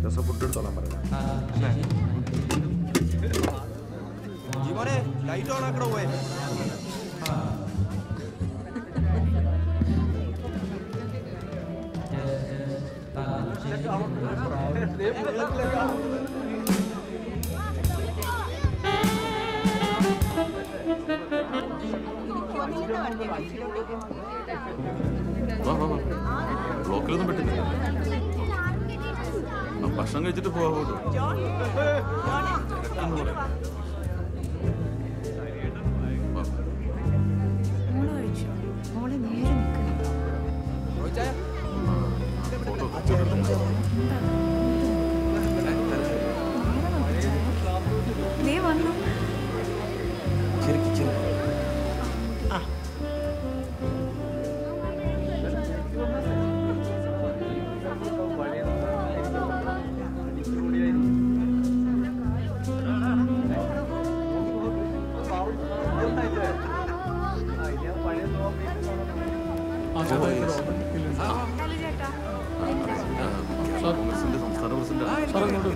രസം ഫുഡ് എടുത്തോളാൻ പറയാം ജീവനെ ലൈറ്റ് ഓൺ ആക്കണോ പോയെ വാ വാ വാ ബ്ലോക്കിലൊന്നും പെട്ടില്ല ആ, ഭക്ഷണം കഴിച്ചിട്ട് പോവാ മോളെ നേരെ നിൽക്കണം ദേ വന്നു കോൺഗ്രസിന്റെ സംസ്ഥാന പ്രസിഡന്റ്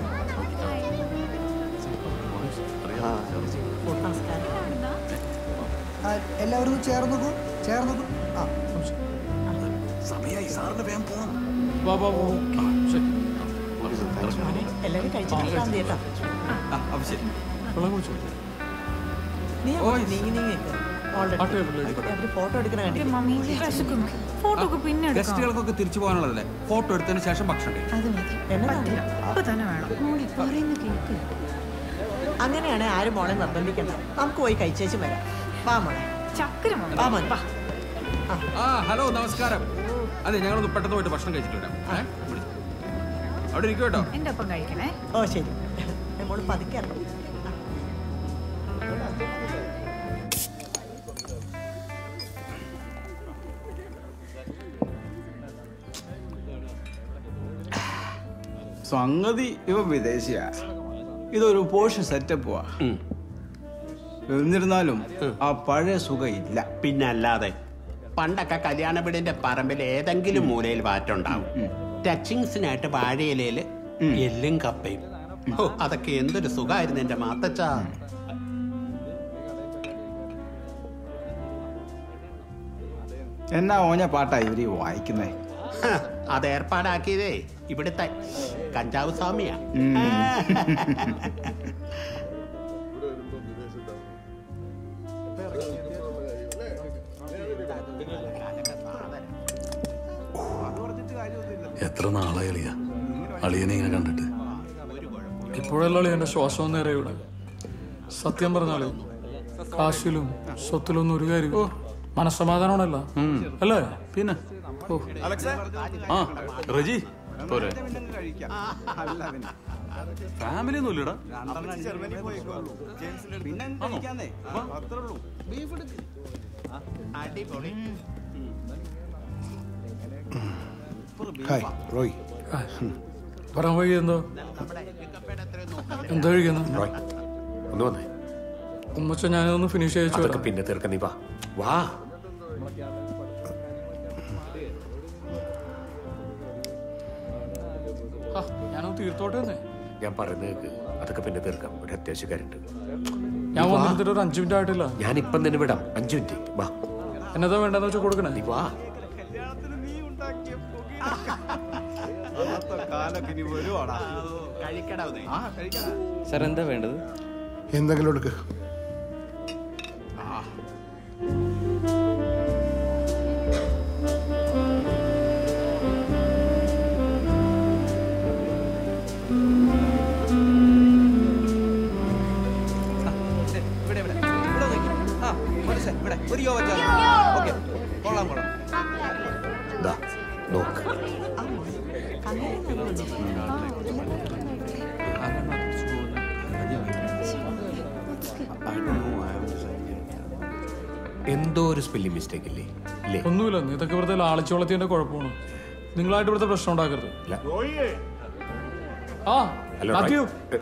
എല്ലാവരും ഒന്ന് ചേർന്ന് നോക്കൂ ചേർന്ന് നോക്കൂ ആ സമയായി സാറിന് വേഗം പോണം വാ വാ വാ ആ, ശരി എല്ലാവരും കഴിച്ചിട്ട് കേട്ടോ അപ്പൊ ശരി വെള്ളം കുടിച്ചു നീ നീങ്ങി നീങ്ങി നിൽക്ക്. മോളുടെ ആ അടുത്ത്. ടേബിളിലേക്ക് അവര് ഫോട്ടോ എടുക്കണ കണ്ടിട്ട് മമ്മി വിശക്കുന്നു ഫോട്ടോ ഒക്കെ പിന്നെ എടുക്കാം ഗസ്റ്റുകൾക്കൊക്കെ തിരിച്ചു പോകാനുള്ളതല്ലേ ഫോട്ടോ എടുത്തതിന് ശേഷം ഭക്ഷണം കഴിക്കും അത് മതി പറ്റില്ല ഇപ്പൊ തന്നെ വേണം മോളെ പറയുന്ന കേക്ക് അങ്ങനെയാണ് ആരും മോളെ നിർബന്ധിക്കണ്ട നമുക്ക് പോയി കഴിച്ചേച്ചും വരാം വാ മോളെ ചക്കര മമ്മി വാ മോനെ വാ ആ ഹലോ നമസ്കാരം അതെ ഞങ്ങളൊന്ന് പെട്ടെന്ന് പോയിട്ട് ഭക്ഷണം കഴിച്ചിട്ട് വരാം ഏ? വിളിച്ചു. അവിടെ ഇരിക്കും കേട്ടോ എന്റെ ഒപ്പം കഴിക്കണേ ഓ ശരി ഏ, മോള് പതുക്കെ ഇറങ്ങും സംഗതി ഇവ വിദേശിയാ ഇതൊരു പോഷ് സെറ്റപ്പുവാ എന്നിരുന്നാലും ആ പഴയ സുഖം ഇല്ല പിന്നല്ലാതെ പണ്ടൊക്കെ കല്യാണ വീടിന്റെ പറമ്പിൽ ഏതെങ്കിലും മൂലയിൽ വാറ്റുണ്ടാവും ടച്ചിങ്സിനായിട്ട് വാഴയിലയില് എല്ലും കപ്പയും ഓ അതൊക്കെ എന്തൊരു സുഖമായിരുന്നു എന്റെ മാത്തച്ച എന്നാ ഓഞ്ഞ പാട്ടാ ഇവര് ഈ വായിക്കുന്നേ അത് ഏർപ്പാടാക്കിയതേ ഇവിടുത്തെ കഞ്ചാവ് സ്വാമിയാ എത്ര നാളായി അളിയ അളിയനെ ഇങ്ങനെ കണ്ടിട്ട് ഇപ്പോഴല്ലേ എന്റെ ശ്വാസം നേരെ ഇവിടെ സത്യം പറഞ്ഞാല് കാശിലും സ്വത്തിലൊന്നും ഒരു കാര്യം മനസ്സമാധാനമാണല്ല അല്ലേ പിന്നെ ഓ ആ റജി പോരെ അല്ല പിന്നെ ഫാമിലി ഒന്നും ഇല്ലടാ രണ്ടെണ്ണം ജർമ്മനി പോയിക്കോളൂ പിന്നെ കഴിക്കാന്നേ അത്രേ ഉള്ളൂ അടിപൊളി ഹായ് റോയ് പറയാൻ വഴി എന്തോ എന്താ കഴിക്കുന്നു ഒന്ന് വന്നേ ഉമ്മച്ച ഞാനൊന്ന് ഫിനിഷ് ചെയ്യിച്ചു അതൊക്കെ വരാം പിന്നെ തീർക്കാം നീ വാ വാ ആ, ഞാനൊന്ന് തീർത്തോട്ടെ എന്നേ ഞാൻ പറയുന്നത് കേക്ക് അതൊക്കെ പിന്നെ തീർക്കാം ഒരു അത്യാവശ്യക്കാരുണ്ട് ഞാൻ വന്നിട്ട് ഒരു അഞ്ചു മിനിറ്റ് ആയിട്ടില്ല ഞാൻ ഇപ്പം തന്നെ വിടാം അഞ്ചു മിനിറ്റ് വാ എന്നതാ വേണ്ടെന്ന് വെച്ചാൽ കൊടുക്കണേ നീ വാ കല്യാണത്തിന് നീ ഉണ്ടാക്കിയ അന്നത്തെ കാലൊക്കെ ഇനി വരുവാടാ കഴിക്കടാ ആ കഴിക്കാം സാർ എന്താ വേണ്ടത് എന്തെങ്കിലും എടുക്ക് ഇവിടെ ഇവിടെ ഇവിടെ നോക്കി ആ മനസ്സിലായി ഇവിടെ ഒരു യോ വെച്ചാൽ ഓക്കെ കൊള്ളാം കൊള്ളാം ദാ നോക്ക് എന്തോ ഒരു സ്പെല്ലിംഗ് മിസ്റ്റേക്ക് ഇല്ലേ ഇല്ലേ ഒന്നുമില്ല നീ ഇതൊക്കെ വെറുതെ ലാളിച്ചോളത്തിന്റെ കുഴപ്പമാണ് നിങ്ങളായിട്ട് ഇവിടുത്തെ പ്രശ്നം ഉണ്ടാക്കരുത് ഇല്ല. ആ ഹലോ മാത്യു റോയ്.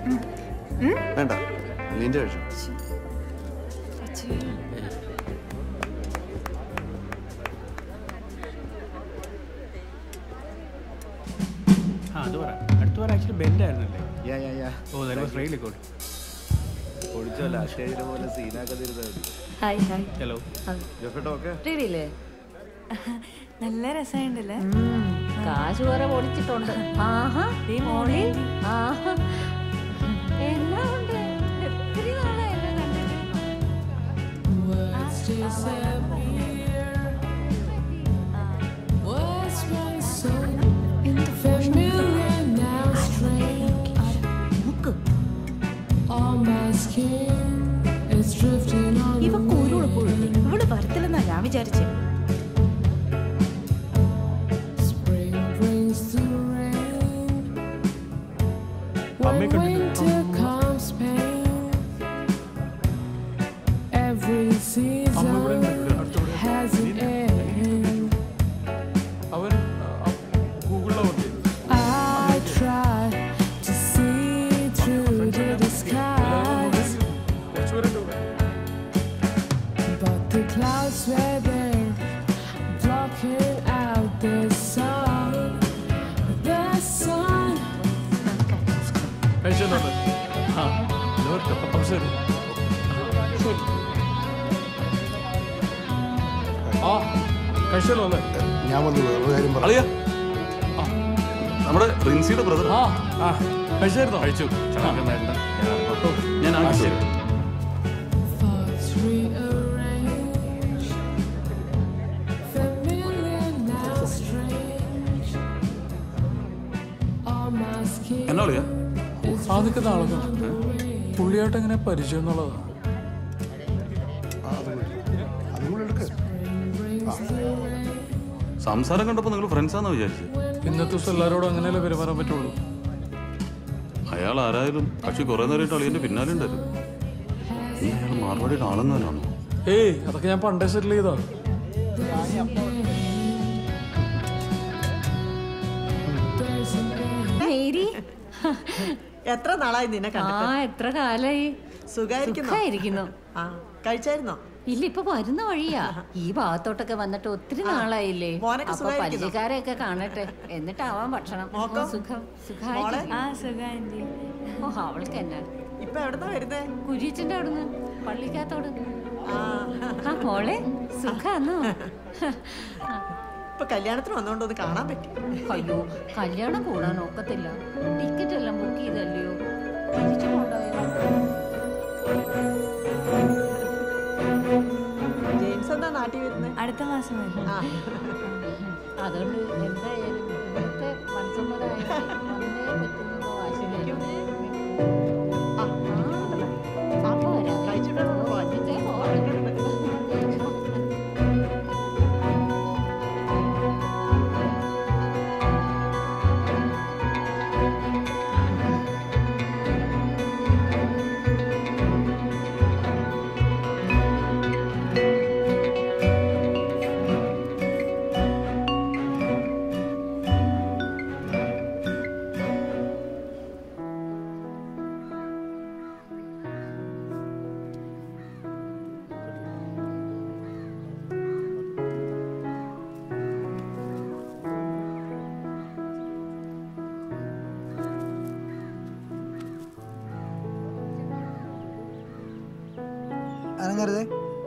വേണ്ട നിന്റെ കഴിച്ചു അത് പറ അടുത്ത വാരം ആക്ച്വലി ബെൻഡ് ആയിരുന്നല്ലേ yeah yeah yeah oh that was really good ഒഴിച്ചോ ലാസ്റ്റ് സ്റ്റേജിലെ പോലെ സീനാക്കാതിരുന്നാ മതി ഹായ് ഹായ് ഹലോ ജോഫേട്ടോ ഓക്കെ റീഡിയില്ലേ നല്ല രസമുണ്ടല്ലേ കാശ് കുറെ പൊടിച്ചിട്ടുണ്ട് ആഹാ ഈ മോളി ആഹാ എല്ലാം ഉണ്ട് ഒത്തിരി നാളായി എന്നെ കണ്ടിട്ട് ഇവ കൂരോട് പോയില്ലേ ഇവിടെ വരത്തില്ലെന്നാ ഞാൻ വിചാരിച്ചേ അമ്മയെ കണ്ടിട്ട് അമ്മ ഇവിടെ ഉണ്ട്. അടുത്തവിടെ. അവൻ ഗൂഗിളിലെ വർക്ക് ചെയ്തു കുറച്ച് പേരുണ്ട് ഇവിടെ കഴിച്ചല്ലോ അല്ലേ? ആ നോർത്ത് അപ്പം ശരി ശരി. ആ കഴിച്ചല്ലോ അല്ലേ ഞാൻ വന്ന് വേറൊരു കാര്യം അളിയ പറയാം നമ്മുടെ പ്രിൻസിയുടെ ബ്രദർ ആ ആ കഴിച്ചായിരുന്നോ കഴിച്ചു ഞാൻ ആക്കി തരാം എന്നാ അളിയ ആ നിൽക്കുന്ന ആളൊക്കെ പുള്ളിയായിട്ട് എങ്ങനെ പരിചയം എന്നുള്ളതാ അതും കൂടെ എടുക്ക് സംസാരം കണ്ടപ്പോ നിങ്ങൾ ഫ്രണ്ട്സാന്ന് വിചാരിച്ചു ഇന്നത്തെ ദിവസം എല്ലാവരോടും അങ്ങനെയല്ലേ പെരുമാറാൻ പറ്റുള്ളൂ അയാൾ ആരായാലും കക്ഷി കുറെ നേരമായിട്ട് അളിയന്റെ പിന്നാലെ ഉണ്ടായിരുന്നു ഇനി അയാൾ മാർവാടിയുടെ ആളെന്നാണോ ഏയ് അതൊക്കെ ഞാൻ പണ്ടേ സെറ്റിൽ ചെയ്താ മേരി എത്ര നാളായി നിന്നെ ആ കണ്ടിട്ട് എത്ര കാലായി സുഖായിരിക്കുന്നോ സുഖായിരിക്കുന്നു ആ കഴിച്ചായിരുന്നോ ഇല്ല ഇപ്പൊ വരുന്ന വഴിയാ ഈ ഭാഗത്തോട്ടൊക്കെ വന്നിട്ട് ഒത്തിരി നാളായില്ലേ മോനൊക്കെ അപ്പൊ സുഖായിരിക്കുന്നോ? പരിചയക്കാരെയൊക്കെ കാണട്ടെ എന്നിട്ടാവാൻ ഭക്ഷണം മോക്കോ? ഓ, സുഖം മോളെ? സുഖമായിട്ട് ആ സുഖാന്റി ഓ അവൾക്ക് എന്നാ ഇപ്പൊ എവിടുന്നാ വരുന്നേ കുരിയച്ചന്റെ അവിടുന്ന് പള്ളിക്കകത്തോട് ആ ആ മോളെ സുഖാന്നോ ഇപ്പൊ കല്യാണത്തിന് വന്നോണ്ട് ഒന്ന് കാണാൻ പറ്റി അയ്യോ കല്യാണം കൂടാൻ ഒക്കത്തില്ല ടിക്കറ്റ് എല്ലാം ബുക്ക് ചെയ്തല്ലയോ തിരിച്ചു കൊണ്ടുപോയോ ജെയിംസ് എന്താ നാട്ടിൽ വരുന്നേ അടുത്ത മാസം വരും ആ അതുകൊണ്ട് എന്തായാലും ഇവിടുത്തെ മനസ്സമ്മതമായി വന്നേ പറ്റുന്നുള്ള വാശിയിലായിരുന്നു. ആ, ആ, അപ്പൊ വരാം. കഴിച്ചിട്ടാണ് ഓ, ഒറ്റയ്ക്കേ പോകണം. അനങ്ങരുതേ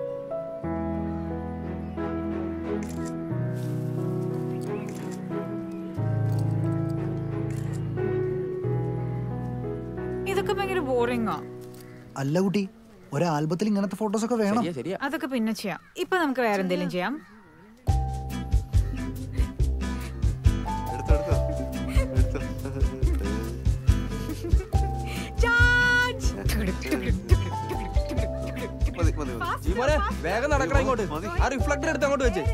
ഇതൊക്കെ ഭയങ്കര ബോറിംഗാ അല്ല കുട്ടി ഒരു ആൽബത്തിൽ ഇങ്ങനത്തെ ഫോട്ടോസ് ഒക്കെ വേണം അതൊക്കെ പിന്നെ ചെയ്യാം ഇപ്പൊ നമുക്ക് വേറെ എന്തെങ്കിലും ചെയ്യാം വേഗം നടക്കണം ഇങ്ങോട്ട് ആ റിഫ്ലക്ടർ എടുത്ത് അങ്ങോട്ട് വെച്ച്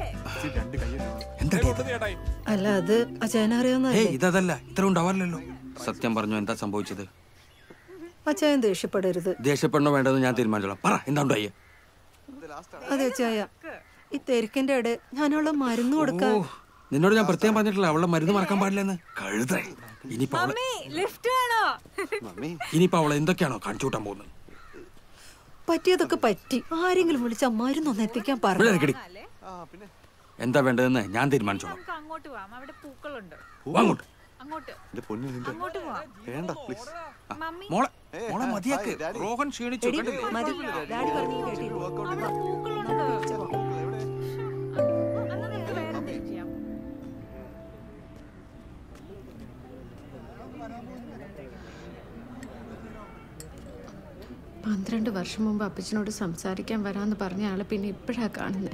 അല്ല അത് അച്ഛനെ അറിയാവുന്ന ഏയ് ഇതല്ല ഇത്ര ഉണ്ടാവാറില്ലല്ലോ സത്യം പറഞ്ഞു എന്താ സംഭവിച്ചത് അച്ഛൻ ദേഷ്യപ്പെടരുത് ദേഷ്യപ്പെടണോ വേണ്ടതെന്ന് ഞാൻ തീരുമാനിച്ചോളാം പറ എന്താ ഉണ്ടായി അതെ അച്ഛായ ഈ തിരക്കിന്റെ ഇടെ ഞാനുള്ള മരുന്ന് ഓ കൊടുക്കാൻ നിന്നോട് ഞാൻ പ്രത്യേകം പറഞ്ഞിട്ടില്ല അവളുടെ മരുന്ന് മറക്കാൻ പാടില്ലെന്ന് കഴുത ഇനിയിപ്പോ അവളെ ലിഫ്റ്റ് വേണോ ഇനിയിപ്പോ അവളെ എന്തൊക്കെയാണോ കാണിച്ചു കൂട്ടാൻ പോകുന്നത് പറ്റിയതൊക്കെ പറ്റി ആരെങ്കിലും വിളിച്ച മരുന്നൊന്ന് എത്തിക്കാൻ ഇവിടെ പറഞ്ഞു നിൽക്കടി. എന്താ വേണ്ടതെന്ന് ഞാൻ തീരുമാനിച്ചോളാം നമുക്ക് അങ്ങോട്ട് പോവാം അവിടെ പൂക്കളുണ്ട് വാ അങ്ങോട്ട് അങ്ങോട്ട് എന്റെ പൊന്നു നിന്റെ അങ്ങോട്ട് പോവാം വേണ്ട പ്ലീസ് മമ്മി മോളെ മോളെ മതിയാക്ക് റോഹൻ ക്ഷീണിച്ചു കണ്ടില്ലേ മതി ഡാഡി പറഞ്ഞു കേട്ടില്ലേ അവിടെ പൂക്കളുണ്ട് എന്നാ നമുക്ക് വേറെ എന്തെങ്കിലും ചെയ്യാം പന്ത്രണ്ട് വർഷം മുമ്പ് അപ്പച്ചനോട് സംസാരിക്കാൻ വരാമെന്ന് പറഞ്ഞ ആളെ പിന്നെ ഇപ്പോഴാ കാണുന്നത്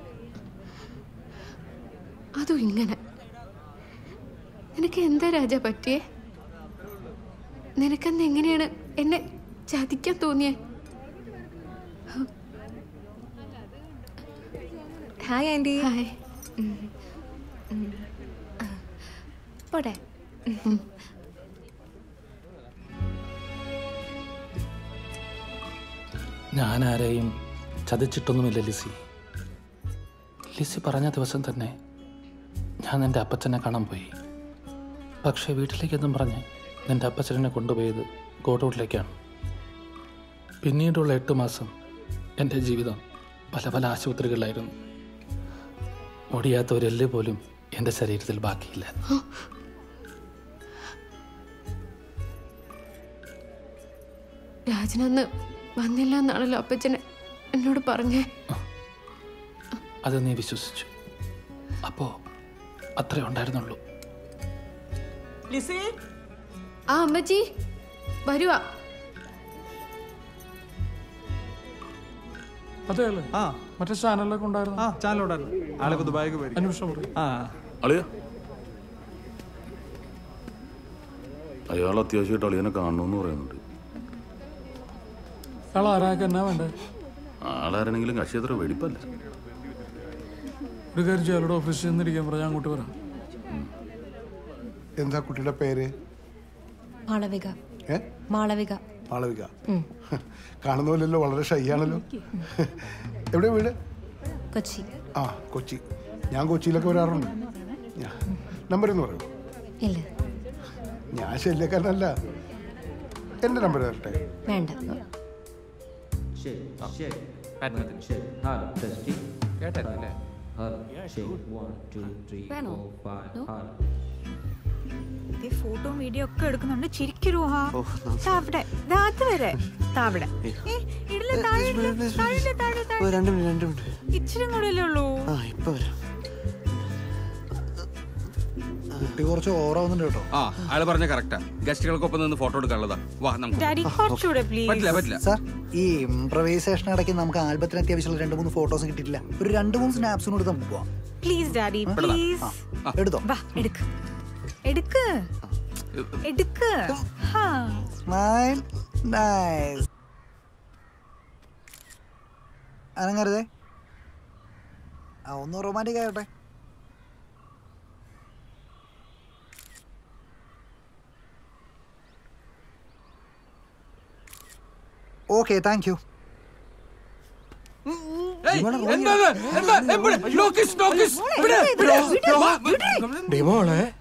അതും ഇങ്ങനെ നിനക്ക് എന്താ രാജ പറ്റിയേ നിനക്കെന്ന് എങ്ങനെയാണ് എന്നെ ചതിക്കാൻ തോന്നിയേ ഹായ് ആൻറ്റി ഹായ് പോട്ടെ ഞാൻ ആരെയും ചതിച്ചിട്ടൊന്നുമില്ല ലിസി ലിസി പറഞ്ഞ ദിവസം തന്നെ ഞാൻ എൻ്റെ അപ്പച്ചനെ കാണാൻ പോയി പക്ഷേ വീട്ടിലേക്കെന്നും പറഞ്ഞ് എൻ്റെ അപ്പച്ചനെ കൊണ്ടുപോയത് ഗോഡൌട്ടിലേക്കാണ് പിന്നീടുള്ള എട്ട് മാസം എൻ്റെ ജീവിതം പല പല ആശുപത്രികളിലായിരുന്നു ഒടിയാത്ത ഒരു എല്ല് പോലും എൻ്റെ ശരീരത്തിൽ ബാക്കിയില്ല രാജനന്ന് വന്നില്ല എന്നാണല്ലോ അപ്പച്ചനെ എന്നോട് പറഞ്ഞേ അത് നീ വിശ്വസിച്ചു അപ്പോൾ അത്രേ ഉണ്ടായിരുന്നുള്ളൂ ലിസി ആ അമ്മച്ചി വരുവാ അതെ അല്ലേ ആ മറ്റേ ചാനലിലൊക്കെ ഉണ്ടായിരുന്നു ആ ചാനലോടായിരുന്നു ആളിപ്പോ ദുബായിക്ക് പോയി അന്വേഷണം പറയും ആ അളിയ അയാൾ അത്യാവശ്യമായിട്ട് അളിയനെ കാണണമെന്ന് പറയുന്നുണ്ട് അയാൾ ആരാക്കെ എന്നാ വേണ്ടേ ആളാരെങ്കിലും കക്ഷി അത്ര വെടിപ്പല്ല ഒരു കാര്യം ചെയ്യാം ഓഫീസിൽ ചെന്നിരിക്കാൻ പറഞ്ഞാൽ അങ്ങോട്ട് വരാം എന്താ കുട്ടിയുടെ പേര് മാളവിക ഏ മാളവിക മാളവിക കാണുന്ന പോലെയല്ലോ വളരെ ഷൈ ആണല്ലോ എവിടെ വീട് കൊച്ചി ആ കൊച്ചി ഞാൻ കൊച്ചിയിലൊക്കെ വരാറുണ്ട് നമ്പർ എന്ന് പറയൂ ഇല്ല ഞാൻ ശല്യക്കാരനല്ല എൻ്റെ നമ്പർ തരട്ടെ വേണ്ട കേട്ടായിരുന്നല്ലേ വേണോ ഫോട്ടോ വീഡിയോ ഒക്കെ എടുക്കുന്നുണ്ട് ചിരിക്കരുവാ അവിടെ ദാ അത് വരെ ദാ അവിടെ ഏ, ഇടില്ല, താഴെ ഇടില്ല, താഴെ ഇല്ല, താഴെ, താഴെ. രണ്ട് മിനിറ്റ് രണ്ട് മിനിറ്റ് ഇച്ചിരി കൂടെ അല്ലേ ഉള്ളൂ ആ ഇപ്പൊ വരാം കുട്ടി കുറച്ച് ഓവറാവുന്നുണ്ട് കേട്ടോ ആ അയാൾ പറഞ്ഞ കറക്റ്റാ ഗസ്റ്റുകൾക്കൊപ്പം നിന്ന് ഫോട്ടോ എടുക്കാനുള്ളതാ വാ നമുക്ക് ഡാഡി കുറച്ചുകൂടെ പറ്റില്ല പ്ലീസ് പറ്റില്ല സാർ ഈ ഇംപ്രവൈസേഷൻ ഇടയ്ക്ക് നമുക്ക് ആൽബത്തിന് അത്യാവശ്യമുള്ള രണ്ട് മൂന്ന് ഫോട്ടോസ് കിട്ടിയിട്ടില്ല ഒരു രണ്ട് മൂന്ന് സ്നാപ്സിനും എടുത്ത് നമുക്ക് പോവാം പ്ലീസ് ഡാഡി പ്ലീസ് ആ, എടുത്തോ വാ എടുക്ക് എടുക്ക് എടുക്ക് ഹാ സ്മൈൽ നൈസ് അനങ്ങരുതേ ആ ഒന്ന് റൊമാൻറ്റിക് ആയോട്ടെ ഓക്കെ താങ്ക് യു എന്താണ് എന്താ എവിടെ നോക്കിസ് നോക്കിസ് ഇവിടെ ഡിമോളെ